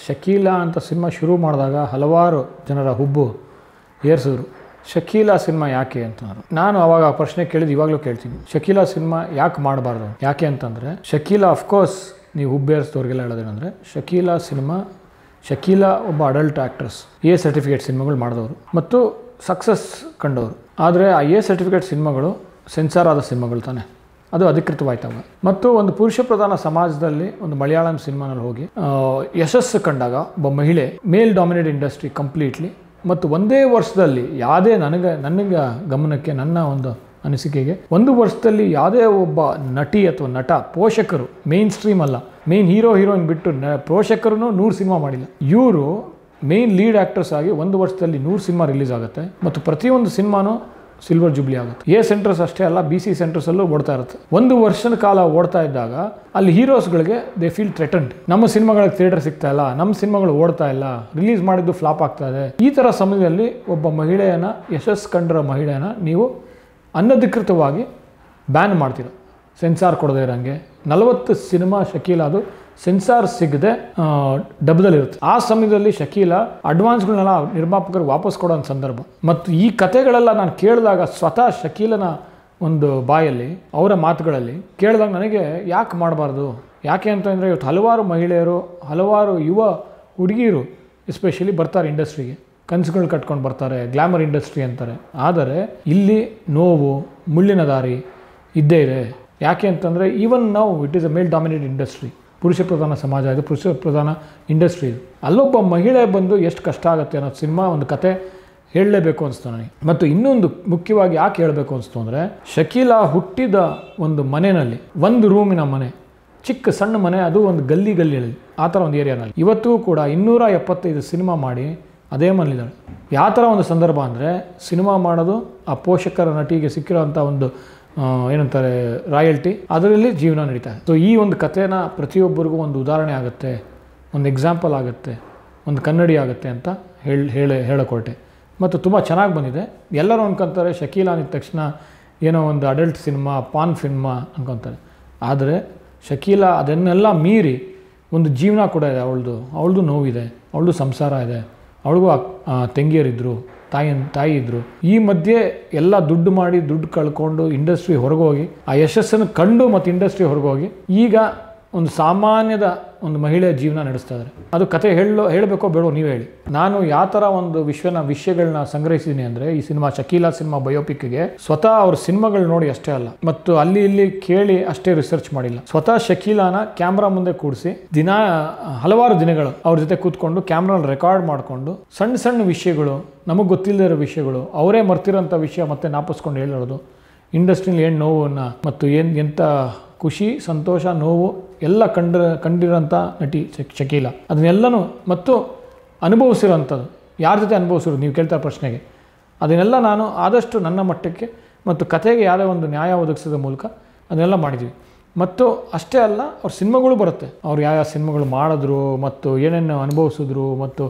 ಶಕೀಲಾ ಅಂತ ಸಿನಿಮಾ ಶುರು ಮಾಡಿದಾಗ ಹಲವಾರು ಜನರ ಹುಬ್ಬು ಏರಿಸಿದ್ರು ಶಕೀಲಾ ಸಿನಿಮಾ ಯಾಕೆ ಅಂತಂದ್ರು ನಾನು ಅವಾಗ ಆ ಪ್ರಶ್ನೆ ಕೇಳಿದ್ದು ಇವಾಗಲೂ ಕೇಳ್ತೀನಿ ಶಕೀಲಾ ಸಿನಿಮಾ ಯಾಕೆ ಮಾಡಬಾರ್ದು ಯಾಕೆ ಅಂತಂದರೆ ಶಕೀಲಾ ಅಫ್ಕೋರ್ಸ್ ನೀವು ಹುಬ್ಬೇರಿಸಿದವ್ರಿಗೆಲ್ಲ ಹೇಳೋದೇನೆಂದರೆ ಶಕೀಲಾ ಸಿನಿಮಾ ಶಕೀಲಾ ಒಬ್ಬ ಅಡಲ್ಟ್ ಆ್ಯಕ್ಟ್ರೆಸ್ ಎ ಸರ್ಟಿಫಿಕೇಟ್ ಸಿನಿಮಾಗಳು ಮಾಡಿದವರು ಮತ್ತು ಸಕ್ಸಸ್ ಕಂಡವರು ಆದರೆ ಆ ಎ ಸರ್ಟಿಫಿಕೇಟ್ ಸಿನಿಮಾಗಳು ಸೆನ್ಸಾರ್ ಆದ ಸಿನಿಮಾಗಳು ತಾನೆ ಅದು ಅಧಿಕೃತವಾಯ್ತವ ಮತ್ತು ಒಂದು ಪುರುಷ ಪ್ರಧಾನ ಸಮಾಜದಲ್ಲಿ ಒಂದು ಮಲಯಾಳಂ ಸಿನಿಮಾನಲ್ಲಿ ಹೋಗಿ ಆ, ಯಶಸ್ಸು ಕಂಡಾಗ ಒಬ್ಬ ಮಹಿಳೆ ಮೇಲ್ ಡಾಮಿನೇಟ್ ಇಂಡಸ್ಟ್ರಿ ಕಂಪ್ಲೀಟ್ಲಿ ಮತ್ತು ಒಂದೇ ವರ್ಷದಲ್ಲಿ ಯಾವುದೇ ನನಗೆ ನನಗೆ ಗಮನಕ್ಕೆ ನನ್ನ ಒಂದು ಅನಿಸಿಕೆಗೆ ಒಂದು ವರ್ಷದಲ್ಲಿ ಯಾವುದೇ ಒಬ್ಬ ನಟಿ ಅಥವಾ ನಟ ಪೋಷಕರು ಮೇನ್ ಸ್ಟ್ರೀಮ್ ಅಲ್ಲ ಮೇನ್ ಹೀರೋ ಹೀರೋಯಿನ್ ಬಿಟ್ಟು ನ ಪೋಷಕರು ನೂರು ಸಿನಿಮಾ ಮಾಡಿಲ್ಲ ಇವರು ಮೇನ್ ಲೀಡ್ ಆ್ಯಕ್ಟರ್ಸ್ ಆಗಿ ಒಂದು ವರ್ಷದಲ್ಲಿ ನೂರು ಸಿನಿಮಾ ರಿಲೀಸ್ ಆಗುತ್ತೆ ಮತ್ತು ಪ್ರತಿಯೊಂದು ಸಿನಿಮಾನೂ ಸಿಲ್ವರ್ ಜುಬ್ಲಿ ಆಗುತ್ತೆ ಎ ಸೆಂಟರ್ಸ್ ಅಷ್ಟೇ ಅಲ್ಲ ಬಿ ಸಿ ಸೆಂಟರ್ಸಲ್ಲೂ ಓಡ್ತಾ ಇರುತ್ತೆ ಒಂದು ವರ್ಷದ ಕಾಲ ಓಡ್ತಾ ಇದ್ದಾಗ ಅಲ್ಲಿ ಹೀರೋಸ್ಗಳಿಗೆ ದೇ ಫೀಲ್ ಥ್ರೆಟನ್ಡ್ ನಮ್ಮ ಸಿನಿಮಾಗಳಿಗೆ ಥಿಯೇಟರ್ ಸಿಗ್ತಾ ಇಲ್ಲ ನಮ್ಮ ಸಿನಿಮಾಗಳು ಓಡ್ತಾ ಇಲ್ಲ ರಿಲೀಸ್ ಮಾಡಿದ್ದು ಫ್ಲಾಪ್ ಆಗ್ತಾ ಇದೆ ಈ ಥರ ಸಮಯದಲ್ಲಿ ಒಬ್ಬ ಮಹಿಳೆಯನ್ನ ಯಶಸ್ಸು ಕಂಡಿರೋ ಮಹಿಳೆಯನ್ನ ನೀವು ಅನಧಿಕೃತವಾಗಿ ಬ್ಯಾನ್ ಮಾಡ್ತೀರ ಸೆನ್ಸಾರ್ ಕೊಡದೇ ಇರೋಂಗೆ ನಲವತ್ತು ಸಿನಿಮಾ ಶಕೀಲ ಅದು ಸೆನ್ಸಾರ್ ಸಿಗದೆ ಡಬ್ಬದಲ್ಲಿರುತ್ತೆ ಆ ಸಮಯದಲ್ಲಿ ಶಕೀಲ ಅಡ್ವಾನ್ಸ್ಗಳನ್ನೆಲ್ಲ ನಿರ್ಮಾಪಕರು ವಾಪಸ್ ಕೊಡೋ ಒಂದು ಸಂದರ್ಭ ಮತ್ತು ಈ ಕತೆಗಳೆಲ್ಲ ನಾನು ಕೇಳಿದಾಗ ಸ್ವತಃ ಶಕೀಲನ ಒಂದು ಬಾಯಲ್ಲಿ ಅವರ ಮಾತುಗಳಲ್ಲಿ ಕೇಳಿದಾಗ ನನಗೆ ಯಾಕೆ ಮಾಡಬಾರ್ದು ಯಾಕೆ ಅಂತಂದರೆ ಇವತ್ತು ಹಲವಾರು ಮಹಿಳೆಯರು ಹಲವಾರು ಯುವ ಹುಡುಗಿಯರು ಎಸ್ಪೆಷಲಿ ಬರ್ತಾರೆ ಇಂಡಸ್ಟ್ರಿಗೆ ಕನಸುಗಳು ಕಟ್ಕೊಂಡು ಬರ್ತಾರೆ ಗ್ಲಾಮರ್ ಇಂಡಸ್ಟ್ರಿ ಅಂತಾರೆ ಆದರೆ ಇಲ್ಲಿ ನೋವು ಮುಳ್ಳಿನ ದಾರಿ ಇದ್ದೇ ಇದೆ ಯಾಕೆ ಅಂತಂದರೆ ಈವನ್ ನಾವು it is a male dominate industry ಪುರುಷ ಪ್ರಧಾನ ಸಮಾಜ ಇದು ಪುರುಷ ಪ್ರಧಾನ ಇಂಡಸ್ಟ್ರಿ ಇದು ಅಲ್ಲೊಬ್ಬ ಮಹಿಳೆ ಬಂದು ಎಷ್ಟು ಕಷ್ಟ ಆಗುತ್ತೆ ಅನ್ನೋ ಸಿನಿಮಾ ಒಂದು ಕತೆ ಹೇಳಲೇಬೇಕು ಅನಿಸ್ತು ನನಗೆ ಮತ್ತು ಇನ್ನೊಂದು ಮುಖ್ಯವಾಗಿ ಯಾಕೆ ಹೇಳಬೇಕು ಅನಿಸ್ತು ಅಂದರೆ ಶಕೀಲಾ ಹುಟ್ಟಿದ ಒಂದು ಮನೆಯಲ್ಲಿ ಒಂದು ರೂಮಿನ ಮನೆ ಚಿಕ್ಕ ಸಣ್ಣ ಮನೆ ಅದು ಒಂದು ಗಲ್ಲಿ ಗಲ್ಲಿಯಲ್ಲಿ ಆ ಥರ ಒಂದು ಏರಿಯಾನಲ್ಲಿ ಇವತ್ತೂ ಕೂಡ ಇನ್ನೂರ ಎಪ್ಪತ್ತೈದು ಸಿನಿಮಾ ಮಾಡಿ ಅದೇ ಮನೇಲಿದ್ದಾಳೆ ಯಾವ ಥರ ಒಂದು ಸಂದರ್ಭ ಅಂದರೆ ಸಿನಿಮಾ ಮಾಡೋದು ಆ ಪೋಷಕರ ನಟಿಗೆ ಸಿಕ್ಕಿರೋಂಥ ಒಂದು ಆ, ಏನಂತಾರೆ ರಾಯಲ್ಟಿ ಅದರಲ್ಲಿ ಜೀವನ ನಡೀತಾ ಇದೆ ಸೊ ಈ ಒಂದು ಕಥೆನ ಪ್ರತಿಯೊಬ್ಬರಿಗೂ ಒಂದು ಉದಾಹರಣೆ ಆಗುತ್ತೆ ಒಂದು ಎಕ್ಸಾಂಪಲ್ ಆಗುತ್ತೆ ಒಂದು ಕನ್ನಡಿ ಆಗುತ್ತೆ ಅಂತ ಹೇಳಿ ಹೇಳಿ ಹೇಳಕೊಟ್ಟೆ ಮತ್ತು ತುಂಬ ಚೆನ್ನಾಗಿ ಬಂದಿದೆ ಎಲ್ಲರೂ ಅನ್ಕೊಂತಾರೆ ಶಕೀಲ ಅಂದ ತಕ್ಷಣ ಏನೋ ಒಂದು ಅಡಲ್ಟ್ ಸಿನಿಮಾ ಪಾನ್ ಸಿನಿಮಾ ಅನ್ಕೊತಾರೆ ಆದರೆ ಶಕೀಲ ಅದನ್ನೆಲ್ಲ ಮೀರಿ ಒಂದು ಜೀವನ ಕೂಡ ಇದೆ ಅವಳದು ಅವಳದು ನೋವಿದೆ ಅವಳದು ಸಂಸಾರ ಇದೆ ಅವಳಿಗೂ ತಂಗಿಯರಿದ್ದರು ತಾಯಿ ತಾಯಿ ಇದ್ದರು ಈ ಮಧ್ಯೆ ಎಲ್ಲ ದುಡ್ಡು ಮಾಡಿ ದುಡ್ಡು ಕಳ್ಕೊಂಡು ಇಂಡಸ್ಟ್ರಿ ಹೊರಗೋಗಿ ಆ ಯಶಸ್ಸನ್ನು ಕಂಡು ಮತ್ತು ಇಂಡಸ್ಟ್ರಿ ಹೊರಗೋಗಿ ಈಗ ಒಂದು ಸಾಮಾನ್ಯದ ಒಂದು ಮಹಿಳೆಯ ಜೀವನ ನಡೆಸ್ತಾ ಇದ್ದಾರೆ ಅದು ಕತೆ ಹೇಳೋ ಹೇಳಬೇಕೋ ಬೇಡೋ ನೀವು ಹೇಳಿ ನಾನು ಯಾವ ಥರ ಒಂದು ವಿಶ್ವನ ವಿಷಯಗಳನ್ನ ಸಂಗ್ರಹಿಸಿದ್ದೀನಿ ಅಂದರೆ ಈ ಸಿನಿಮಾ ಶಕೀಲಾ ಸಿನಿಮಾ ಬಯೋಪಿಕ್ಗೆ ಸ್ವತಃ ಅವ್ರ ಸಿನಿಮಾಗಳು ನೋಡಿ ಅಷ್ಟೇ ಅಲ್ಲ ಮತ್ತು ಅಲ್ಲಿ ಇಲ್ಲಿ ಕೇಳಿ ಅಷ್ಟೇ ರಿಸರ್ಚ್ ಮಾಡಿಲ್ಲ ಸ್ವತಃ ಶಕೀಲಾನ ಕ್ಯಾಮ್ರಾ ಮುಂದೆ ಕೂಡಿಸಿ ದಿನ ಹಲವಾರು ದಿನಗಳು ಅವ್ರ ಜೊತೆ ಕೂತ್ಕೊಂಡು ಕ್ಯಾಮ್ರಲ್ಲಿ ರೆಕಾರ್ಡ್ ಮಾಡಿಕೊಂಡು ಸಣ್ಣ ಸಣ್ಣ ವಿಷಯಗಳು ನಮಗೆ ಗೊತ್ತಿಲ್ಲದೆ ಇರೋ ವಿಷಯಗಳು ಅವರೇ ಮರ್ತಿರೋಂಥ ವಿಷಯ ಮತ್ತೆ ನಾಪಿಸ್ಕೊಂಡು ಹೇಳೋದು ಇಂಡಸ್ಟ್ರಿಯಲ್ಲಿ ಏನು ನೋವನ್ನು ಮತ್ತು ಏನು ಎಂಥ ಖುಷಿ ಸಂತೋಷ ನೋವು ಎಲ್ಲ ಕಂಡ ಕಂಡಿರೋಂಥ ನಟಿ ಶಕ್- ಶಕೀಲ ಅದನ್ನೆಲ್ಲನೂ ಮತ್ತು ಅನುಭವಿಸಿರೋಂಥದ್ದು ಯಾರ ಜೊತೆ ಅನುಭವಿಸಿರೋದು ನೀವು ಕೇಳ್ತಾ ಪ್ರಶ್ನೆಗೆ ಅದನ್ನೆಲ್ಲ ನಾನು ಆದಷ್ಟು ನನ್ನ ಮಟ್ಟಕ್ಕೆ ಮತ್ತು ಕಥೆಗೆ ಯಾವುದೇ ಒಂದು ನ್ಯಾಯ ಒದಗಿಸೋದ್ರ ಮೂಲಕ ಅದನ್ನೆಲ್ಲ ಮಾಡಿದ್ವಿ ಮತ್ತು ಅಷ್ಟೇ ಅಲ್ಲ ಅವ್ರ ಸಿನಿಮಾಗಳು ಬರುತ್ತೆ ಅವ್ರು ಯಾವ ಯಾವ ಸಿನಿಮಾಗಳು ಮಾಡಿದ್ರು ಮತ್ತು ಏನೇನು ಅನುಭವಿಸಿದ್ರು ಮತ್ತು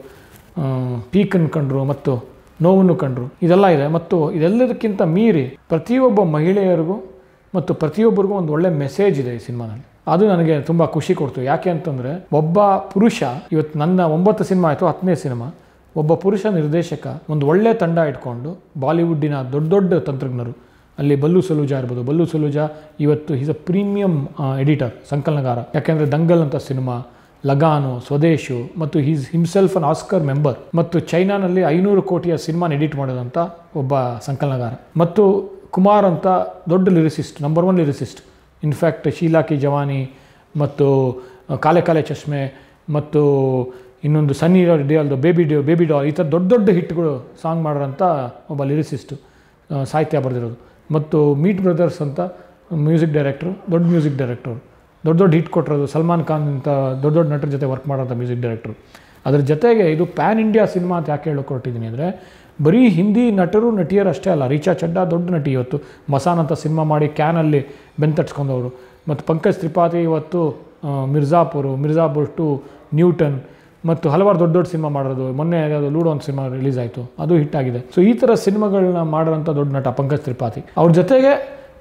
ಪೀಕನ್ನು ಕಂಡ್ರು ಮತ್ತು ನೋವನ್ನು ಕಂಡ್ರು ಇದೆಲ್ಲ ಇದೆ ಮತ್ತು ಇದೆಲ್ಲದಕ್ಕಿಂತ ಮೀರಿ ಪ್ರತಿಯೊಬ್ಬ ಮಹಿಳೆಯರಿಗೂ ಮತ್ತು ಪ್ರತಿಯೊಬ್ಬರಿಗೂ ಒಂದು ಒಳ್ಳೆ ಮೆಸೇಜ್ ಇದೆ ಈ ಸಿನಿಮಾನಲ್ಲಿ ಅದು ನನಗೆ ತುಂಬ ಖುಷಿ ಕೊಡ್ತು ಯಾಕೆ ಅಂತಂದರೆ ಒಬ್ಬ ಪುರುಷ ಇವತ್ತು ನನ್ನ ಒಂಬತ್ತು ಸಿನಿಮಾ ಆಯಿತು ಹತ್ತನೇ ಸಿನಿಮಾ ಒಬ್ಬ ಪುರುಷ ನಿರ್ದೇಶಕ ಒಂದು ಒಳ್ಳೆ ತಂಡ ಇಟ್ಕೊಂಡು ಬಾಲಿವುಡ್ಡಿನ ದೊಡ್ಡ ದೊಡ್ಡ ತಂತ್ರಜ್ಞರು ಅಲ್ಲಿ ಬಲ್ಲು ಸಲೂಜಾ ಇರ್ಬೋದು ಬಲ್ಲು ಸಲೂಜಾ ಇವತ್ತು ಈಸ್ ಅ ಪ್ರೀಮಿಯಂ ಎಡಿಟರ್ ಸಂಕಲನಗಾರ ಯಾಕೆಂದರೆ ದಂಗಲ್ ಅಂತ ಸಿನಿಮಾ ಲಗಾನು ಸ್ವದೇಶು ಮತ್ತು he's himself an Oscar member ಮತ್ತು ಚೈನಾನಲ್ಲಿ ಐನೂರು ಕೋಟಿಯ ಸಿನಿಮಾನ ಎಡಿಟ್ ಮಾಡೋದಂಥ ಒಬ್ಬ ಸಂಕಲನಗಾರ ಮತ್ತು ಕುಮಾರ್ ಅಂತ ದೊಡ್ಡ lyricist number one lyricist in fact Sheila ki Jawani ಮತ್ತು ಆ, ಕಾಲೆ ಕಾಲೆ ಚಶ್ಮೆ ಮತ್ತು ಇನ್ನೊಂದು ಸನ್ನಿ ಡಿಯಾಲ್ದು ಬೇಬಿ ಡಿ ಬೇಬಿ ಡಾಲ್ ಈ ಥರ ದೊಡ್ಡ ದೊಡ್ಡ ಹಿಟ್ಗಳು ಸಾಂಗ್ ಮಾಡೋಂಥ ಒಬ್ಬ ಲಿರಿಸಿಸ್ಟು ಆ, ಸಾಹಿತ್ಯ ಬರೆದಿರೋದು ಮತ್ತು ಮೀಟ್ ಬ್ರದರ್ಸ್ ಅಂತ ಮ್ಯೂಸಿಕ್ ಡೈರೆಕ್ಟ್ರು ದೊಡ್ಡ ಮ್ಯೂಸಿಕ್ ಡೈರೆಕ್ಟ್ರು ದೊಡ್ಡ ದೊಡ್ಡ ಹಿಟ್ ಕೊಟ್ಟಿರೋದು ಸಲ್ಮಾನ್ ಖಾನ್ ಅಂತ ದೊಡ್ಡ ದೊಡ್ಡ ನಟರ ಜೊತೆ ವರ್ಕ್ ಮಾಡೋಂಥ ಮ್ಯೂಸಿಕ್ ಡೈರೆಕ್ಟ್ರು ಅದ್ರ ಜೊತೆಗೆ ಇದು ಪ್ಯಾನ್ ಇಂಡಿಯಾ ಸಿನಿಮಾ ಅಂತ ಯಾಕೆ ಹೇಳೋಕೆ ಹೊರಟಿದ್ದೀನಿ ಅಂದರೆ ಬರೀ ಹಿಂದಿ ನಟರು ನಟಿಯರು ಅಷ್ಟೇ ಅಲ್ಲ ರೀಚಾ ಚಡ್ಡಾ ದೊಡ್ಡ ನಟಿ ಇವತ್ತು ಮಸಾನ್ ಅಂತ ಸಿನಿಮಾ ಮಾಡಿ ಕ್ಯಾನಲ್ಲಿ ಬೆಂತಟ್ಸ್ಕೊಂಡವರು ಮತ್ತು ಪಂಕಜ್ ತ್ರಿಪಾಠಿ ಇವತ್ತು ಆ, ಮಿರ್ಜಾಪುರು ಮಿರ್ಜಾಪುರ್ ಟು ನ್ಯೂಟನ್ ಮತ್ತು ಹಲವಾರು ದೊಡ್ಡ ದೊಡ್ಡ ಸಿನಿಮಾ ಮಾಡೋದು ಮೊನ್ನೆ ಯಾವುದು ಲೂಡೋ ಒಂದು ಸಿನಿಮಾ ರಿಲೀಸ್ ಆಯಿತು ಅದು ಹಿಟ್ ಆಗಿದೆ ಸೊ ಈ ಥರ ಸಿನಿಮಾಗಳನ್ನ ಮಾಡೋಂಥ ದೊಡ್ಡ ನಟ ಪಂಕಜ್ ತ್ರಿಪಾಠಿ ಅವ್ರ ಜೊತೆಗೆ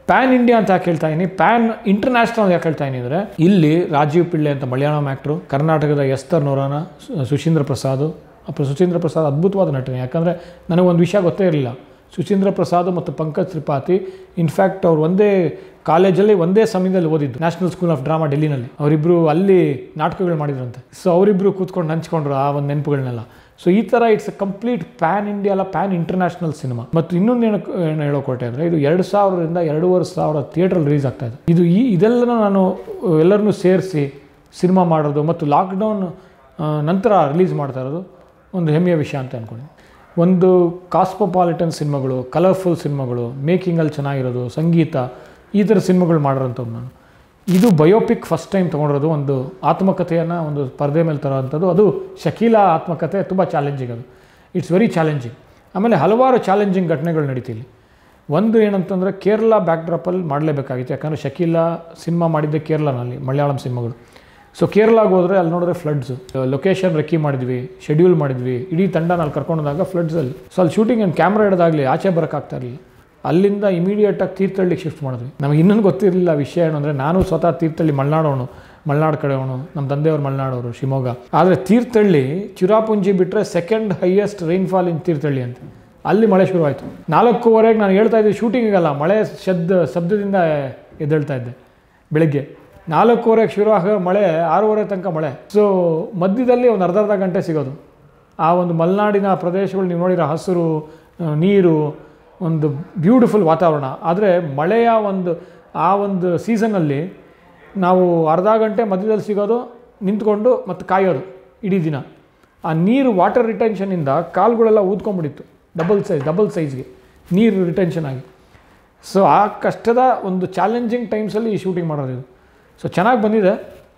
ಪ್ಯಾನ್ ಇಂಡಿಯಾ ಅಂತ ಯಾಕೆ ಹೇಳ್ತಾ ಇದ್ದೀನಿ ಪ್ಯಾನ್ ಇಂಟರ್ನ್ಯಾಷನಲ್ ಯಾಕೆ ಹೇಳ್ತಾ ಇದ್ದೀನಿ ಅಂದರೆ ಇಲ್ಲಿ ರಾಜೀವ್ ಪಿಳ್ಳೆ ಅಂತ ಮಲಯಾಳಂ ಆ್ಯಕ್ಟ್ರು ಕರ್ನಾಟಕದ ಎಸ್ತರ್ ನೋರಾನ ಸು- ಸುಶೀಂದ್ರ ಪ್ರಸಾದ್ ಅಪ್ಪ ಸುಶೀಂದ್ರ ಪ್ರಸಾದ್ ಅದ್ಭುತವಾದ ನಟನೆ ಯಾಕಂದರೆ ನನಗೊಂದು ವಿಷಯ ಗೊತ್ತೇ ಇರಲಿಲ್ಲ ಸುಶೀಂದ್ರ ಪ್ರಸಾದ್ ಮತ್ತು ಪಂಕಜ್ ತ್ರಿಪಾಠಿ ಇನ್ಫ್ಯಾಕ್ಟ್ ಅವ್ರು ಒಂದೇ ಕಾಲೇಜಲ್ಲಿ ಒಂದೇ ಸಮಯದಲ್ಲಿ ಓದಿದ್ದು ನ್ಯಾಷನಲ್ ಸ್ಕೂಲ್ ಆಫ್ ಡ್ರಾಮಾ ಡೆಲ್ಲಿನಲ್ಲಿ ಅವರಿಬ್ಬರು ಅಲ್ಲಿ ನಾಟಕಗಳು ಮಾಡಿದ್ರಂತೆ ಸೊ ಅವರಿಬ್ಬರು ಕೂತ್ಕೊಂಡು ಹಂಚ್ಕೊಂಡ್ರು ಆ ಒಂದು ನೆನಪುಗಳನ್ನೆಲ್ಲ ಸೊ ಈ ಥರ it's a complete pan India ಅಲ್ಲ ಪ್ಯಾನ್ ಇಂಟರ್ನ್ಯಾಷನಲ್ ಸಿನಿಮಾ ಮತ್ತು ಇನ್ನೊಂದು ಏನು ಏನು ಹೇಳೋಕೊಟ್ಟೆ ಅಂದರೆ ಇದು ಎರಡು ಸಾವಿರದಿಂದ ಎರಡೂವರೆ ಸಾವಿರ ಥಿಯೇಟ್ರಲ್ಲಿ ರಿಲೀಸ್ ಆಗ್ತಾ ಇದೆ ಇದು ಈ ಇದೆಲ್ಲ ನಾನು ಎಲ್ಲರನ್ನೂ ಸೇರಿಸಿ ಸಿನಿಮಾ ಮಾಡೋದು ಮತ್ತು ಲಾಕ್ಡೌನ್ ನಂತರ ರಿಲೀಸ್ ಮಾಡ್ತಾ ಇರೋದು ಒಂದು ಹೆಮ್ಮೆಯ ವಿಷಯ ಅಂತ ಅಂದ್ಕೊಂಡು ಒಂದು ಕಾಸ್ಮೋಪಾಲಿಟನ್ ಸಿನಿಮಾಗಳು ಕಲರ್ಫುಲ್ ಸಿನಿಮಾಗಳು ಮೇಕಿಂಗಲ್ಲಿ ಚೆನ್ನಾಗಿರೋದು ಸಂಗೀತ ಈ ಥರ ಸಿನಿಮಾಗಳು ಮಾಡಿರೋಂಥದ್ದು ನಾನು ಇದು ಬಯೋಪಿಕ್ ಫಸ್ಟ್ ಟೈಮ್ ತೊಗೊಂಡಿರೋದು ಒಂದು ಆತ್ಮಕಥೆಯನ್ನು ಒಂದು ಪರದೆ ಮೇಲೆ ತರೋವಂಥದ್ದು ಅದು ಶಕೀಲಾ ಆತ್ಮಕಥೆ ತುಂಬ ಚಾಲೆಂಜಿಂಗ್ ಅದು ಇಟ್ಸ್ ವೆರಿ ಚಾಲೆಂಜಿಂಗ್ ಆಮೇಲೆ ಹಲವಾರು ಚಾಲೆಂಜಿಂಗ್ ಘಟನೆಗಳು ನಡೀತಿಲ್ಲಿ ಒಂದು ಏನಂತಂದರೆ ಕೇರಳ ಬ್ಯಾಕ್ಡ್ರಾಪಲ್ಲಿ ಮಾಡಲೇಬೇಕಾಗಿತ್ತು ಯಾಕಂದರೆ ಶಕೀಲಾ ಸಿನಿಮಾ ಮಾಡಿದ್ದೆ ಕೇರಳನಲ್ಲಿ ಮಲಯಾಳಂ ಸಿನಿಮಾಗಳು ಸೊ ಕೇರಳಗೆ ಹೋದರೆ ಅಲ್ಲಿ ನೋಡಿದ್ರೆ ಫ್ಲಡ್ಸು ಲೊಕೇಶನ್ ರೆಕ್ಕಿ ಮಾಡಿದ್ವಿ ಶೆಡ್ಯೂಲ್ ಮಾಡಿದ್ವಿ ಇಡೀ ತಂಡ ಅಲ್ಲಿ ಕರ್ಕೊಂಡೋದಾಗ ಫ್ಲಡ್ಸಲ್ಲಿ ಸೊ ಅಲ್ಲಿ ಶೂಟಿಂಗ್ ಏನು ಕ್ಯಾಮ್ರಾ ಹಿಡಿದಾಗಲಿ ಆಚೆ ಬರೋಕ್ಕಾಗ್ತಾ ಇರಲಿಲ್ಲ ಅಲ್ಲಿಂದ ಇಮಿಡಿಯೇಟಾಗಿ ತೀರ್ಥಹಳ್ಳಿಗೆ ಶಿಫ್ಟ್ ಮಾಡಿದ್ವಿ ನಮಗೆ ಇನ್ನೊಂದು ಗೊತ್ತಿರಲಿಲ್ಲ ವಿಷಯ ಏನು ಅಂದರೆ ನಾನು ಸ್ವತಃ ತೀರ್ಥಹಳ್ಳಿ ಮಲೆನಾಡೋನು ಮಲೆನಾಡು ಕಡೆಯವನು ನಮ್ಮ ತಂದೆಯವರು ಮಲೆನಾಡೋರು ಶಿವಮೊಗ್ಗ ಆದರೆ ತೀರ್ಥಹಳ್ಳಿ ಚಿರಾಪುಂಜಿ ಬಿಟ್ಟರೆ second highest rainfall in Thirthahalli ಅಂತ ಅಲ್ಲಿ ಮಳೆ ಶುರುವಾಯಿತು ನಾಲ್ಕೂವರೆಗೆ ನಾನು ಹೇಳ್ತಾ ಇದ್ದೆ ಶೂಟಿಂಗಿಗಲ್ಲ ಮಳೆ ಶಬ್ದ ಶಬ್ದದಿಂದ ಎದ್ದೇಳ್ತಾ ಇದ್ದೆ ಬೆಳಗ್ಗೆ ನಾಲ್ಕೂವರೆಗೆ ಶುರು ಆಗ ಮಳೆ ಆರೂವರೆ ತನಕ ಮಳೆ ಸೊ ಮಧ್ಯದಲ್ಲಿ ಒಂದು ಅರ್ಧ ಅರ್ಧ ಗಂಟೆ ಸಿಗೋದು ಆ ಒಂದು ಮಲೆನಾಡಿನ ಪ್ರದೇಶಗಳು ನೀವು ನೋಡಿರೋ ಹಸಿರು ಆ, ನೀರು ಒಂದು ಬ್ಯೂಟಿಫುಲ್ ವಾತಾವರಣ ಆದರೆ ಮಳೆಯ ಒಂದು ಆ ಒಂದು ಸೀಸನ್ನಲ್ಲಿ ನಾವು ಅರ್ಧ ಗಂಟೆ ಮಧ್ಯದಲ್ಲಿ ಸಿಗೋದು ನಿಂತ್ಕೊಂಡು ಮತ್ತು ಕಾಯೋದು ಇಡೀ ದಿನ ಆ ನೀರು ವಾಟರ್ ರಿಟೆನ್ಷನಿಂದ ಕಾಲುಗಳೆಲ್ಲ ಊದ್ಕೊಂಡ್ಬಿಟ್ಟಿತ್ತು ಡಬಲ್ ಸೈಜ್ ಡಬಲ್ ಸೈಜ್ಗೆ ನೀರು ರಿಟೆನ್ಷನ್ ಆಗಿ ಸೊ ಆ ಕಷ್ಟದ ಒಂದು ಚಾಲೆಂಜಿಂಗ್ ಟೈಮ್ಸಲ್ಲಿ ಈ ಶೂಟಿಂಗ್ ಮಾಡೋದು ಇದು ಸೊ ಚೆನ್ನಾಗಿ ಬಂದಿದೆ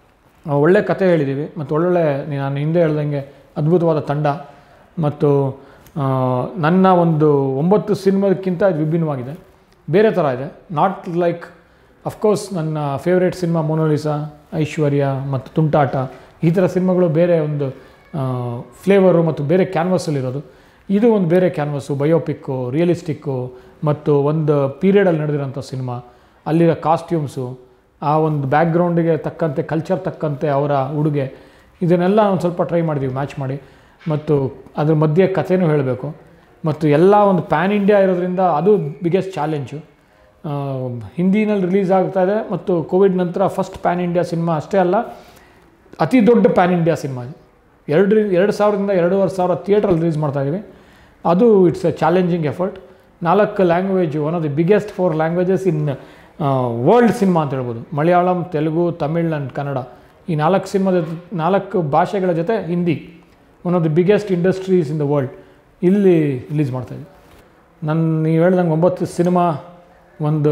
ಆ, ಒಳ್ಳೆ ಕತೆ ಹೇಳಿದ್ದೀವಿ ಮತ್ತು ಒಳ್ಳೊಳ್ಳೆ ನೀ- ನಾನು ಹಿಂದೆ ಹೇಳ್ದಂಗೆ ಅದ್ಭುತವಾದ ತಂಡ ಮತ್ತು ಆ, ನನ್ನ ಒಂದು ಒಂಬತ್ತು ಸಿನಿಮಾದಕ್ಕಿಂತ ಇದು ವಿಭಿನ್ನವಾಗಿದೆ ಬೇರೆ ಥರ ಇದೆ ನಾಟ್ ಲೈಕ್ ಅಫ್ಕೋರ್ಸ್ ನನ್ನ ಫೇವ್ರೇಟ್ ಸಿನಿಮಾ ಮೊನೋಲಿಸಾ ಐಶ್ವರ್ಯ ಮತ್ತು ತುಂಟಾಟ ಈ ಥರ ಸಿನಿಮಾಗಳು ಬೇರೆ ಒಂದು ಫ್ಲೇವರು ಮತ್ತು ಬೇರೆ ಕ್ಯಾನ್ವಸಲ್ಲಿರೋದು ಇದು ಒಂದು ಬೇರೆ ಕ್ಯಾನ್ವಸ್ಸು ಬಯೋಪಿಕ್ಕು ರಿಯಲಿಸ್ಟಿಕ್ಕು ಮತ್ತು ಒಂದು ಪೀರಿಯಡಲ್ಲಿ ನಡೆದಿರೋಂಥ ಸಿನಿಮಾ ಅಲ್ಲಿರೋ ಕಾಸ್ಟ್ಯೂಮ್ಸು ಆ ಒಂದು ಬ್ಯಾಕ್ಗ್ರೌಂಡಿಗೆ ತಕ್ಕಂತೆ ಕಲ್ಚರ್ ತಕ್ಕಂತೆ ಅವರ ಉಡುಗೆ ಇದನ್ನೆಲ್ಲ ಒಂದು ಸ್ವಲ್ಪ ಟ್ರೈ ಮಾಡಿದ್ದೀವಿ ಮ್ಯಾಚ್ ಮಾಡಿ ಮತ್ತು ಅದ್ರ ಮಧ್ಯೆ ಕಥೆನೂ ಹೇಳಬೇಕು ಮತ್ತು ಎಲ್ಲ ಒಂದು ಪ್ಯಾನ್ ಇಂಡಿಯಾ ಇರೋದ್ರಿಂದ ಅದು ಬಿಗ್ಗೆಸ್ಟ್ ಚಾಲೆಂಜು ಹಿಂದಿನಲ್ಲಿ ರಿಲೀಸ್ ಆಗ್ತಾ ಇದೆ ಮತ್ತು ಕೋವಿಡ್ ನಂತರ ಫಸ್ಟ್ ಪ್ಯಾನ್ ಇಂಡಿಯಾ ಸಿನಿಮಾ ಅಷ್ಟೇ ಅಲ್ಲ ಅತಿ ದೊಡ್ಡ ಪ್ಯಾನ್ ಇಂಡಿಯಾ ಸಿನಿಮಾ ಇದು ಎರಡು ಎರಡು ಸಾವಿರದಿಂದ ಎರಡೂವರೆ ಸಾವಿರ ಥಿಯೇಟ್ರಲ್ಲಿ ರಿಲೀಸ್ ಮಾಡ್ತಾ ಇದೀವಿ ಅದು ಇಟ್ಸ್ ಎ ಚಾಲೆಂಜಿಂಗ್ ಎಫರ್ಟ್ ನಾಲ್ಕು language one of the biggest four languages in world cinema ಅಂತ ಹೇಳ್ಬೋದು ಮಲಯಾಳಂ ತೆಲುಗು ತಮಿಳ್ ಆ್ಯಂಡ್ ಕನ್ನಡ ಈ ನಾಲ್ಕು ಸಿನಿಮಾದ ನಾಲ್ಕು ಭಾಷೆಗಳ ಜೊತೆ Hindi one of the biggest industries in the world ಇಲ್ಲಿ ರಿಲೀಸ್ ಮಾಡ್ತಾಯಿದ್ವಿ ನನ್ನ ನೀವು ಹೇಳ್ದಂಗೆ ಒಂಬತ್ತು ಸಿನಿಮಾ ಒಂದು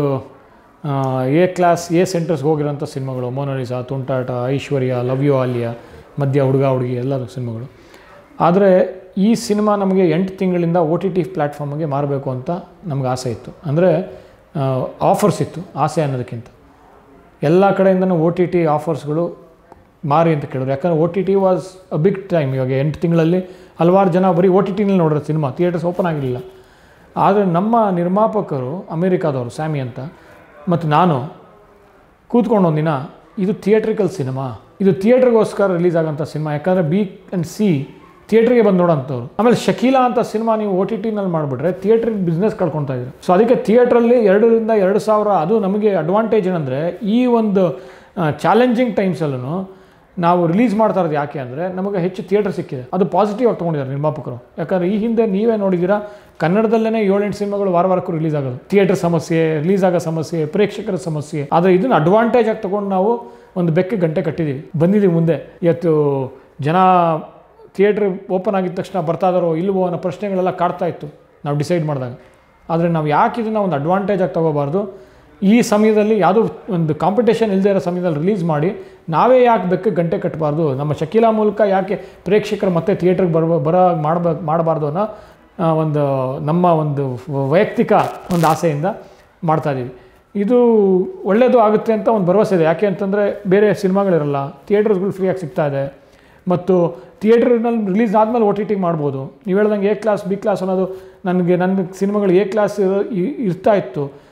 ಎ ಕ್ಲಾಸ್ ಎ ಸೆಂಟರ್ಸ್ಗೆ ಹೋಗಿರೋಂಥ ಸಿನಿಮಾಗಳು ಮೋನಾಲಿಸಾ ತುಂಟಾಟ ಐಶ್ವರ್ಯ ಲವ್ ಯು ಆಲಿಯಾ ಮಧ್ಯ ಹುಡುಗ ಹುಡುಗಿ ಎಲ್ಲರೂ ಸಿನಿಮಾಗಳು ಆದರೆ ಈ ಸಿನಿಮಾ ನಮಗೆ ಎಂಟು ತಿಂಗಳಿಂದ ಒ ಟಿ ಟಿ ಪ್ಲ್ಯಾಟ್ಫಾರ್ಮ್ಗೆ ಮಾರಬೇಕು ಅಂತ ನಮ್ಗೆ ಆಸೆ ಇತ್ತು ಅಂದರೆ ಆಫರ್ಸ್ ಇತ್ತು ಆಸೆ ಅನ್ನೋದಕ್ಕಿಂತ ಎಲ್ಲ ಕಡೆಯಿಂದನೂ ಒ ಟಿ ಟಿ ಆಫರ್ಸ್ಗಳು ಮಾರಿ ಅಂತ ಕೇಳಿದ್ರು ಯಾಕಂದರೆ O T T was a big time ಇವಾಗ ಎಂಟು ತಿಂಗಳಲ್ಲಿ ಹಲವಾರು ಜನ ಬರೀ ಒ ಟಿ ಟಿನಲ್ಲಿ ನೋಡಿರೋ ಸಿನಿಮಾ ಥಿಯೇಟರ್ಸ್ ಓಪನ್ ಆಗಿರಲಿಲ್ಲ ಆದರೆ ನಮ್ಮ ನಿರ್ಮಾಪಕರು ಅಮೇರಿಕಾದವರು ಸ್ಯಾಮಿ ಅಂತ ಮತ್ತು ನಾನು ಕೂತ್ಕೊಂಡು ಒಂದಿನ ಇದು ಥಿಯೇಟ್ರಿಕಲ್ ಸಿನಿಮಾ ಇದು ಥಿಯೇಟ್ರಿಗೋಸ್ಕರ ರಿಲೀಸ್ ಆಗೋಂಥ ಸಿನಿಮಾ ಯಾಕಂದರೆ ಬಿ ಆ್ಯಂಡ್ ಸಿ ಥಿಯೇಟ್ರಿಗೆ ಬಂದು ನೋಡೋಂಥವ್ರು ಆಮೇಲೆ ಶಕೀಲಾ ಅಂತ ಸಿನಿಮಾ ನೀವು ಒ ಟಿ ಟಿನಲ್ಲಿ ಮಾಡಿಬಿಟ್ರೆ ಥಿಯೇಟ್ರಿಗೆ ಬಿಸ್ನೆಸ್ ಕಳ್ಕೊತಾ ಇದ್ರು ಸೊ ಅದಕ್ಕೆ ಥಿಯೇಟ್ರಲ್ಲಿ ಎರಡರಿಂದ ಎರಡು ಸಾವಿರ ಅದು ನಮಗೆ ಅಡ್ವಾಂಟೇಜ್ ಏನಂದರೆ ಈ ಒಂದು ಚಾಲೆಂಜಿಂಗ್ ಟೈಮ್ಸಲ್ಲೂ ನಾವು ರಿಲೀಸ್ ಮಾಡ್ತಾ ಇರೋದು ಯಾಕೆ ಅಂದರೆ ನಮಗೆ ಹೆಚ್ಚು ಥಿಯೇಟರ್ ಸಿಕ್ಕಿದೆ ಅದು ಪಾಸಿಟಿವ್ ಆಗಿ ತೊಗೊಂಡಿದ್ದಾರೆ ನಿರ್ಮಾಪಕರು ಯಾಕಂದರೆ ಈ ಹಿಂದೆ ನೀವೇ ನೋಡಿದ್ದೀರಾ ಕನ್ನಡದಲ್ಲೇ ಏಳೆಂಟು ಸಿನಿಮಾಗಳು ವಾರ ವಾರಕ್ಕೂ ರಿಲೀಸ್ ಆಗೋದು ಥಿಯೇಟರ್ ಸಮಸ್ಯೆ ರಿಲೀಸ್ ಆಗೋ ಸಮಸ್ಯೆ ಪ್ರೇಕ್ಷಕರ ಸಮಸ್ಯೆ ಆದರೆ ಇದನ್ನು ಅಡ್ವಾಂಟೇಜ್ ಆಗಿ ತೊಗೊಂಡು ನಾವು ಒಂದು ಬೆಕ್ಕೆ ಗಂಟೆ ಕಟ್ಟಿದ್ದೀವಿ ಬಂದಿದ್ದೀವಿ ಮುಂದೆ ಇವತ್ತು ಜನ ಥಿಯೇಟ್ರ್ ಓಪನ್ ಆಗಿದ ತಕ್ಷಣ ಬರ್ತಾ ಇದ್ದಾರೋ ಇಲ್ವೋ ಅನ್ನೋ ಪ್ರಶ್ನೆಗಳೆಲ್ಲ ಕಾಡ್ತಾ ಇತ್ತು ನಾವು ಡಿಸೈಡ್ ಮಾಡಿದಾಗ ಆದರೆ ನಾವು ಯಾಕೆ ಇದನ್ನು ಒಂದು ಅಡ್ವಾಂಟೇಜ್ ಆಗಿ ತೊಗೋಬಾರ್ದು ಈ ಸಮಯದಲ್ಲಿ ಯಾವುದೋ ಒಂದು ಕಾಂಪಿಟೇಷನ್ ಇಲ್ಲದೆ ಇರೋ ಸಮಯದಲ್ಲಿ ರಿಲೀಸ್ ಮಾಡಿ ನಾವೇ ಯಾಕೆ ಬೆಕ್ಕೆ ಗಂಟೆ ಕಟ್ಟಬಾರ್ದು ನಮ್ಮ ಶಕೀಲಾ ಮೂಲಕ ಯಾಕೆ ಪ್ರೇಕ್ಷಕರು ಮತ್ತೆ ಥಿಯೇಟ್ರಿಗೆ ಬರುವ ಬರೋ ಮಾಡಬೇಕು ಮಾಡಬಾರ್ದು ಅನ್ನೋ ಆ, ಒಂದು ನಮ್ಮ ಒಂದು ವೈಯಕ್ತಿಕ ಒಂದು ಆಸೆಯಿಂದ ಮಾಡ್ತಾಯಿದ್ದೀವಿ ಇದು ಒಳ್ಳೆಯದು ಆಗುತ್ತೆ ಅಂತ ಒಂದು ಭರವಸೆ ಇದೆ ಯಾಕೆ ಅಂತಂದರೆ ಬೇರೆ ಸಿನಿಮಾಗಳಿರಲ್ಲ ಥಿಯೇಟರ್ಸ್ಗಳು ಫ್ರೀಯಾಗಿ ಸಿಗ್ತಾ ಇದೆ ಮತ್ತು ಥಿಯೇಟ್ರ್ನಲ್ಲಿ ರಿಲೀಸ್ ಆದಮೇಲೆ ಒ ಟಿ ಟಿಗೆ ಮಾಡ್ಬೋದು ನೀವು ಹೇಳ್ದಂಗೆ ಎ ಕ್ಲಾಸ್ ಬಿ ಕ್ಲಾಸ್ ಅನ್ನೋದು ನನಗೆ ನನ್ನ ಸಿನಿಮಾಗಳು ಎ ಕ್ಲಾಸ್ ಇರ್ತಾ ಇತ್ತು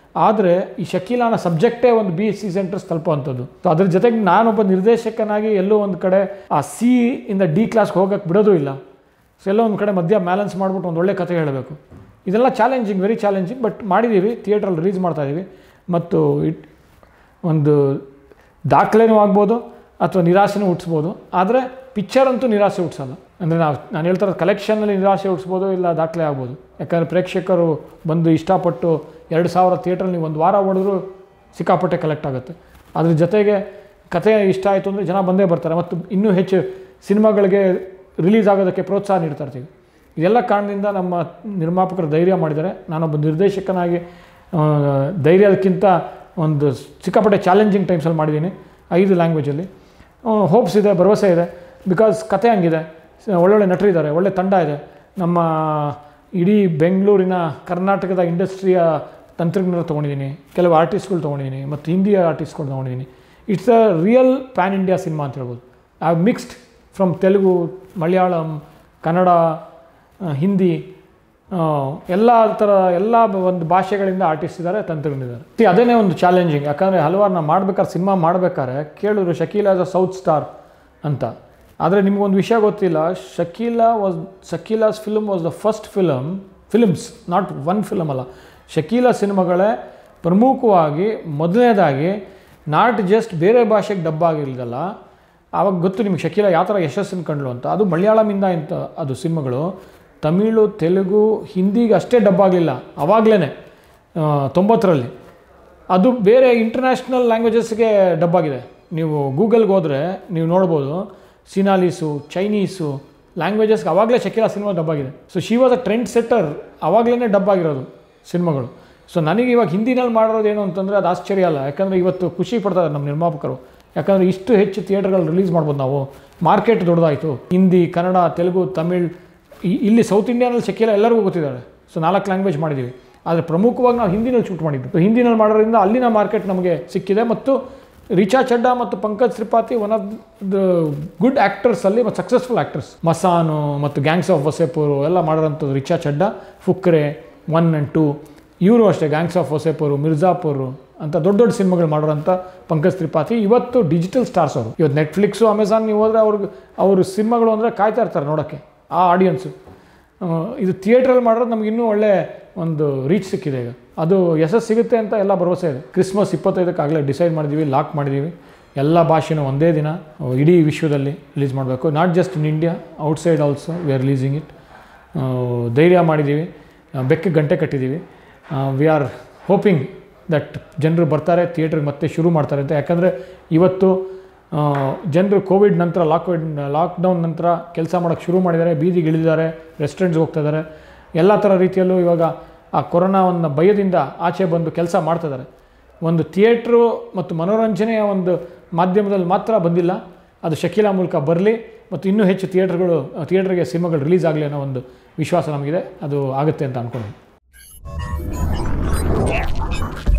ಆದರೆ ಈ ಶಕೀಲಾನ ಸಬ್ಜೆಕ್ಟೇ ಒಂದು ಬಿ ಸಿ ಸೆಂಟರ್ಸ್ ತಲುಪುವಂಥದ್ದು ಸೊ ಅದ್ರ ಜೊತೆಗೆ ನಾನೊಬ್ಬ ನಿರ್ದೇಶಕನಾಗಿ ಎಲ್ಲೋ ಒಂದು ಕಡೆ ಆ ಸಿ ಇಂದ ಡಿ ಕ್ಲಾಸ್ಗೆ ಹೋಗೋಕ್ಕೆ ಬಿಡೋದು ಇಲ್ಲ ಸೊ ಎಲ್ಲೋ ಒಂದು ಕಡೆ ಮಧ್ಯ ಬ್ಯಾಲೆನ್ಸ್ ಮಾಡಿಬಿಟ್ಟು ಒಂದು ಒಳ್ಳೆ ಕತೆ ಹೇಳಬೇಕು ಇದೆಲ್ಲ ಚಾಲೆಂಜಿಂಗ್ ವೆರಿ ಚಾಲೆಂಜಿಂಗ್ ಬಟ್ ಮಾಡಿದ್ದೀವಿ ಥಿಯೇಟ್ರಲ್ಲಿ ರಿಲೀಸ್ ಮಾಡ್ತಾ ಇದ್ದೀವಿ ಮತ್ತು ಇಟ್ ಒಂದು ದಾಖಲೆನೂ ಆಗ್ಬೋದು ಅಥವಾ ನಿರಾಸೆನೂ ಹುಟ್ಟಿಸ್ಬೋದು ಆದರೆ ಪಿಕ್ಚರ್ ಅಂತೂ ನಿರಾಸೆ ಹುಟ್ಟಿಸಲ್ಲ ಅಂದರೆ ನಾವು ನಾನು ಹೇಳ್ತಾ ಇರೋದು ಕಲೆಕ್ಷನಲ್ಲಿ ನಿರಾಸೆ ಹುಟ್ಟಿಸ್ಬೋದು ಇಲ್ಲ ದಾಖಲೆ ಆಗ್ಬೋದು ಯಾಕಂದರೆ ಪ್ರೇಕ್ಷಕರು ಬಂದು ಇಷ್ಟಪಟ್ಟು ಎರಡು ಸಾವಿರ ಥಿಯೇಟ್ರಲ್ಲಿ ನೀವು ಒಂದು ವಾರ ಹೊಡೆದ್ರು ಸಿಕ್ಕಾಪಟ್ಟೆ ಕಲೆಕ್ಟ್ ಆಗುತ್ತೆ ಅದ್ರ ಜೊತೆಗೆ ಕತೆ ಇಷ್ಟ ಆಯಿತು ಅಂದರೆ ಜನ ಬಂದೇ ಬರ್ತಾರೆ ಮತ್ತು ಇನ್ನೂ ಹೆಚ್ಚು ಸಿನಿಮಾಗಳಿಗೆ ರಿಲೀಸ್ ಆಗೋದಕ್ಕೆ ಪ್ರೋತ್ಸಾಹ ನೀಡ್ತಾ ಇರ್ತೀವಿ ಇದೆಲ್ಲ ಕಾರಣದಿಂದ ನಮ್ಮ ನಿರ್ಮಾಪಕರು ಧೈರ್ಯ ಮಾಡಿದ್ದಾರೆ ನಾನೊಬ್ಬ ನಿರ್ದೇಶಕನಾಗಿ ಆ, ಧೈರ್ಯದಕ್ಕಿಂತ ಒಂದು ಸಿಕ್ಕಾಪಟ್ಟೆ ಚಾಲೆಂಜಿಂಗ್ ಟೈಮ್ಸಲ್ಲಿ ಮಾಡಿದ್ದೀನಿ ಐದು ಲ್ಯಾಂಗ್ವೇಜಲ್ಲಿ ಹೋಪ್ಸ್ ಇದೆ ಭರವಸೆ ಇದೆ ಬಿಕಾಸ್ ಕತೆ ಹಂಗಿದೆ ಸ- ಒಳ್ಳೊಳ್ಳೆ ನಟರಿದ್ದಾರೆ ಒಳ್ಳೆ ತಂಡ ಇದೆ ನಮ್ಮ ಇಡೀ ಬೆಂಗಳೂರಿನ ಕರ್ನಾಟಕದ ಇಂಡಸ್ಟ್ರಿಯ ತಂತ್ರಜ್ಞರು ತೊಗೊಂಡಿದ್ದೀನಿ ಕೆಲವು ಆರ್ಟಿಸ್ಟ್ಗಳು ತೊಗೊಂಡಿದ್ದೀನಿ ಮತ್ತು ಹಿಂದಿಯ ಆರ್ಟಿಸ್ಟ್ಗಳು ತೊಗೊಂಡಿದ್ದೀನಿ it's a real pan India cinema ಅಂತ ಹೇಳ್ಬೋದು I mixed from Telugu Malayalam Kannada ಆ, ಹಿಂದಿ ಎಲ್ಲ ಥರ ಎಲ್ಲ ಬ- ಒಂದು ಭಾಷೆಗಳಿಂದ ಆರ್ಟಿಸ್ಟ್ ಇದ್ದಾರೆ ತಂತ್ರಜ್ಞರಿದ್ದಾರೆ See, ಅದೇನೇ ಒಂದು ಚಾಲೆಂಜಿಂಗ್ ಯಾಕಂದರೆ ಹಲವಾರು ನಾವು ಮಾಡ್ಬೇಕಾದ್ರೆ ಸಿನಿಮಾ ಮಾಡ್ಬೇಕಾದ್ರೆ ಕೇಳಿದ್ರು Shakeel as a south star ಅಂತ ಆದರೆ ನಿಮಗೊಂದು ವಿಷಯ ಗೊತ್ತಿಲ್ಲ Shakeela was Shakeela's film was the first film films not one film ಅಲ್ಲ ಶಕೀಲಾ ಸಿನಿಮಾಗಳೇ ಪ್ರಮುಖವಾಗಿ ಮೊದಲನೇದಾಗಿ ನಾಟ್ ಜಸ್ಟ್ ಬೇರೆ ಭಾಷೆಗೆ ಡಬ್ಬ ಆಗಿರಲಿಲ್ಲ ಆವಾಗ ಗೊತ್ತು ನಿಮಗೆ ಶಕೀಲ ಯಾವ ಥರ ಯಶಸ್ಸನ್ನು ಕಂಡ್ಲು ಅಂತ ಅದು ಮಲಯಾಳಮಿಂದ ಇಂಥ ಅದು ಸಿನಿಮಾಗಳು ತಮಿಳು ತೆಲುಗು ಹಿಂದಿಗೆ ಅಷ್ಟೇ ಡಬ್ಬ ಆಗಲಿಲ್ಲ ಆವಾಗಲೇ ತೊಂಬತ್ತರಲ್ಲಿ ಅದು ಬೇರೆ ಇಂಟರ್ನ್ಯಾಷನಲ್ ಲ್ಯಾಂಗ್ವೇಜಸ್ಗೆ ಡಬ್ ಆಗಿದೆ ನೀವು ಗೂಗಲ್ಗೆ ಹೋದರೆ ನೀವು ನೋಡ್ಬೋದು ಸಿನಾಲೀಸು ಚೈನೀಸು ಲ್ಯಾಂಗ್ವೇಜಸ್ಗೆ ಆವಾಗಲೇ ಶಕೀಲಾ ಸಿನಿಮಾ ಡಬ್ ಆಗಿದೆ so she was a trend setter ಆವಾಗಲೇ ಡಬ್ ಆಗಿರೋದು ಸಿನಿಮಾಗಳು ಸೊ ನನಗೆ ಇವಾಗ ಹಿಂದಿನಲ್ಲಿ ಮಾಡಿರೋದು ಏನು ಅಂತಂದರೆ ಅದು ಆಶ್ಚರ್ಯ ಅಲ್ಲ ಯಾಕಂದರೆ ಇವತ್ತು ಖುಷಿ ಪಡ್ತಾರೆ ನಮ್ಮ ನಿರ್ಮಾಪಕರು ಯಾಕಂದರೆ ಇಷ್ಟು ಹೆಚ್ಚು ಥಿಯೇಟರ್ಗಳು ರಿಲೀಸ್ ಮಾಡ್ಬೋದು ನಾವು ಮಾರ್ಕೆಟ್ ದೊಡ್ಡದಾಯಿತು ಹಿಂದಿ ಕನ್ನಡ ತೆಲುಗು ತಮಿಳ್ ಈ- ಇಲ್ಲಿ ಸೌತ್ ಇಂಡಿಯಾನಲ್ಲಿ ಶಕೀಲ ಎಲ್ಲರಿಗೂ ಗೊತ್ತಿದ್ದಾರೆ ಸೊ ನಾಲ್ಕು ಲ್ಯಾಂಗ್ವೇಜ್ ಮಾಡಿದ್ದೀವಿ ಆದರೆ ಪ್ರಮುಖವಾಗಿ ನಾವು ಹಿಂದಿನಲ್ಲಿ ಶೂಟ್ ಮಾಡಿದ್ದು So, ಹಿಂದಿನಲ್ಲಿ ಮಾಡೋದ್ರಿಂದ ಅಲ್ಲಿನ ಮಾರ್ಕೆಟ್ ನಮಗೆ ಸಿಕ್ಕಿದೆ ಮತ್ತು ರಿಚಾ ಚಡ್ಡಾ ಮತ್ತು Pankaj Tripathi one of the good ಆ್ಯಕ್ಟರ್ಸಲ್ಲಿ ಮತ್ತು ಸಕ್ಸಸ್ಫುಲ್ ಆ್ಯಕ್ಟರ್ಸ್ ಮಸಾನು ಮತ್ತು ಗ್ಯಾಂಗ್ಸ್ ಆಫ್ ವಸೇಪುರು ಎಲ್ಲ ಮಾಡಿರೋಂಥದ್ದು Richa Chadha Fukrey one and two ಇವರು ಅಷ್ಟೇ ಗ್ಯಾಂಗ್ಸ್ ಆಫ್ ವಸೇಪುರು ಮಿರ್ಜಾಪುರು ಅಂತ ದೊಡ್ಡ ದೊಡ್ಡ ಸಿನಿಮಾಗಳು ಮಾಡೋರಂಥ ಪಂಕಜ್ ತ್ರಿಪಾಠಿ ಇವತ್ತು ಡಿಜಿಟಲ್ ಸ್ಟಾರ್ಸ್ ಅವರು ಇವತ್ತು ನೆಟ್ಫ್ಲಿಕ್ಸು ಅಮೆಝಾನ್ ನೀವು ಹೋದರೆ ಅವ್ರಿಗೆ ಅವರು ಸಿನಿಮಾಗಳು ಅಂದರೆ ಕಾಯ್ತಾ ಇರ್ತಾರೆ ನೋಡೋಕ್ಕೆ ಆ ಆಡಿಯನ್ಸು ಇದು ಥಿಯೇಟ್ರಲ್ಲಿ ಮಾಡೋದು ನಮ್ಗೆ ಇನ್ನೂ ಒಳ್ಳೆ ಒಂದು ರೀಚ್ ಸಿಕ್ಕಿದೆ ಈಗ ಅದು ಯಶಸ್ಸು ಸಿಗುತ್ತೆ ಅಂತ ಎಲ್ಲ ಭರವಸೆ ಇದೆ ಕ್ರಿಸ್ಮಸ್ ಇಪ್ಪತ್ತೈದಕ್ಕೆ ಆಗಲೇ ಡಿಸೈಡ್ ಮಾಡಿದ್ದೀವಿ ಲಾಕ್ ಮಾಡಿದ್ದೀವಿ ಎಲ್ಲ ಭಾಷೆನೂ ಒಂದೇ ದಿನ ಅಹ್, ಇಡೀ ವಿಶ್ವದಲ್ಲಿ ರಿಲೀಸ್ ಮಾಡಬೇಕು not just in India outside also we are releasing it ಧೈರ್ಯ ಮಾಡಿದ್ದೀವಿ ಆ, ಬೆಕ್ಕೆ ಗಂಟೆ ಕಟ್ಟಿದ್ದೀವಿ ವಿ ಆರ್ ಹೋಪಿಂಗ್ ದಟ್ ಜನರು ಬರ್ತಾರೆ ಥಿಯೇಟ್ರಿಗೆ ಮತ್ತೆ ಶುರು ಮಾಡ್ತಾರೆ ಅಂತ ಯಾಕಂದರೆ ಇವತ್ತು ಜನರು ಕೋವಿಡ್ ನಂತರ ಲಾಕ್ಡೌನ್ ಲಾಕ್ಡೌನ್ ನಂತರ ಕೆಲಸ ಮಾಡೋಕ್ಕೆ ಶುರು ಮಾಡಿದ್ದಾರೆ ಬೀದಿಗೆ ಇಳಿದಿದ್ದಾರೆ ರೆಸ್ಟೋರೆಂಟ್ಸ್ಗೆ ಹೋಗ್ತಾ ಇದ್ದಾರೆ ಎಲ್ಲ ಥರ ರೀತಿಯಲ್ಲೂ ಇವಾಗ ಆ ಕೊರೋನಾವನ್ನು ಭಯದಿಂದ ಆಚೆ ಬಂದು ಕೆಲಸ ಮಾಡ್ತಿದ್ದಾರೆ ಒಂದು ಥಿಯೇಟ್ರು ಮತ್ತು ಮನೋರಂಜನೆಯ ಒಂದು ಮಾಧ್ಯಮದಲ್ಲಿ ಮಾತ್ರ ಬಂದಿಲ್ಲ ಅದು ಶಕೀಲಾ ಮೂಲಕ ಬರಲಿ ಮತ್ತು ಇನ್ನೂ ಹೆಚ್ಚು ಥಿಯೇಟ್ರ್ಗಳು ಥಿಯೇಟ್ರಿಗೆ ಸಿನಿಮಾಗಳು ರಿಲೀಸ್ ಆಗಲಿ ಅನ್ನೋ ಒಂದು ವಿಶ್ವಾಸ ನಮಗಿದೆ ಅದು ಆಗುತ್ತೆ ಅಂತ ಅಂದ್ಕೊಂಡು